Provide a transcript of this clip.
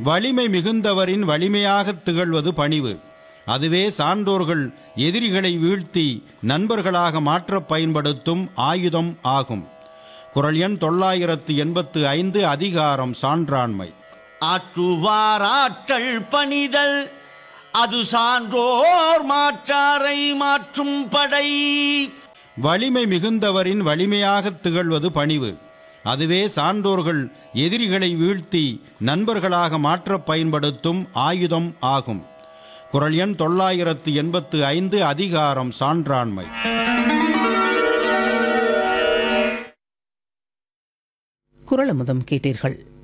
வலிமை மிகுந்தவரின் வலிமையாகத் திகழ்வது பணிவு அதுவே சான்றோர்கள் எதிரிகளை வீழ்த்தி நண்பர்களாக மாற்றப் பயன்படுத்தும் ஆயுதம் ஆகும் குரல் எண் தொள்ளாயிரத்து எண்பத்து ஐந்து அதிகாரம் சான்றாண்மை ஆற்றுவாராற்றல் பணிதல் அது சான்றோர் மாற்றாரை மாற்றும் படை வலிமை மிகுந்தவரின் வலிமையாகத் திகழ்வது பணிவு அதுவே சான்றோர்கள் எதிரிகளை வீழ்த்தி நண்பர்களாக மாற்றப் பயன்படுத்தும் ஆயுதம் ஆகும் குரல் எண் தொள்ளாயிரத்து எண்பத்து ஐந்து அதிகாரம் சான்றாண்மை குரலமுதம் கேட்டீர்கள்